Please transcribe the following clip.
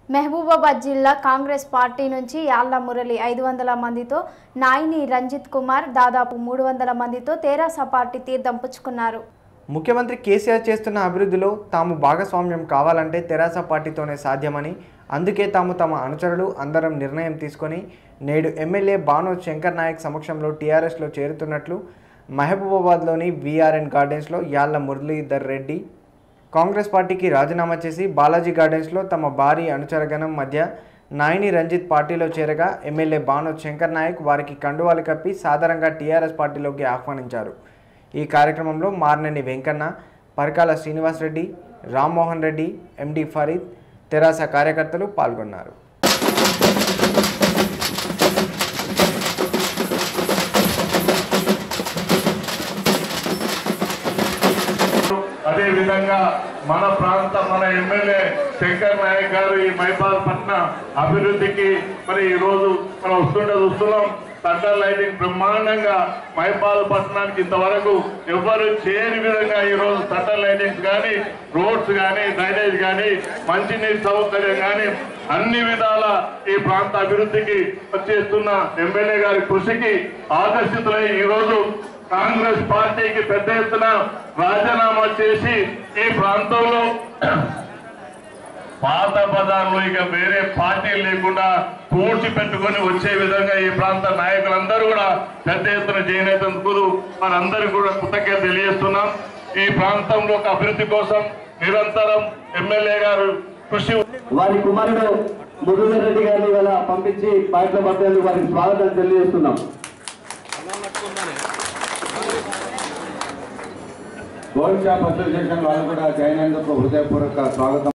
మహబూబాబాద్ జిల్లా కాంగ్రెస్ పార్టీ నుంచి యాళ్ల మురళి ఐదు వందల మందితో నాయిని రంజిత్ కుమార్ దాదాపు మూడు వందల మందితో తెరాస పార్టీ తీర్థం పుచ్చుకున్నారు ముఖ్యమంత్రి కేసీఆర్ చేస్తున్న అభివృద్ధిలో తాము భాగస్వామ్యం కావాలంటే తెరాస పార్టీతోనే సాధ్యమని అందుకే తాము తమ అనుచరులు అందరం నిర్ణయం తీసుకొని నేడు ఎమ్మెల్యే బానోద్ శంకర్ నాయక్ సమక్షంలో టీఆర్ఎస్లో చేరుతున్నట్లు మహబూబాబాద్లోని వీఆర్ఎన్ గార్డెన్స్లో యాళ్ల మురళీధర్ రెడ్డి కాంగ్రెస్ పార్టీకి రాజీనామా చేసి బాలాజీ గార్డెన్స్లో తమ భారీ అనుచరగణం మధ్య నాయని రంజిత్ పార్టీలో చేరగా ఎమ్మెల్యే బానోద్ శంకర్ నాయక్ వారికి కండువాలు కప్పి సాధారణంగా టీఆర్ఎస్ పార్టీలోకి ఆహ్వానించారు ఈ కార్యక్రమంలో మార్నెని వెంకన్న పరకాల శ్రీనివాసరెడ్డి రామ్మోహన్ రెడ్డి ఎండి ఫరీద్ తెరాస కార్యకర్తలు పాల్గొన్నారు అదే విధంగా మన ప్రాంత మన ఎమ్మెల్యే శంకర్ నాయక్ గారు ఈ మైపాల్ పట్న అభివృద్ధికి మరి ఈ రోజు మనం వస్తుంటే చూస్తున్నాం సెంట్రల్ లైటింగ్ బ్రహ్మాండంగా మైపాల్ పట్టణానికి ఇంతవరకు ఎవ్వరు చేయని విధంగా ఈ రోజు సెంట్రల్ లైటింగ్స్ కానీ రోడ్స్ కానీ డ్రైనేజ్ కానీ మంచినీటి సౌకర్యం కానీ అన్ని విధాల ఈ ప్రాంత అభివృద్ధికి చేస్తున్న ఎమ్మెల్యే గారి కృషికి ఆకర్షితులై ఈ రోజు కాంగ్రెస్ పార్టీకి పెద్ద ఎత్తున రాజీనామా చేసి ఈ ప్రాంతంలో పాత పదాలు ఇక వేరే పార్టీ లేకుండా పూడ్చి పెట్టుకొని వచ్చే విధంగా ఈ ప్రాంత నాయకులందరూ కూడా పెద్ద ఎత్తున చేయనందుకు మనందరికీ కూడా కృతజ్ఞత తెలియజేస్తున్నాం ఈ ప్రాంతంలో ఒక అభివృద్ధి కోసం నిరంతరం ఎమ్మెల్యే గారు కృషి వారి కుమారుడు మురళీధర్ రెడ్డి గారిని ఇవాళ పంపించి పాటలు పట్టేందుకు వారికి స్వాగతం తెలియజేస్తున్నాం గోల్డ్ షాప్ అసోసియేషన్ వాళ్ళు కూడా జాయిన్ అయినందుకు హృదయపూర్వక స్వాగతం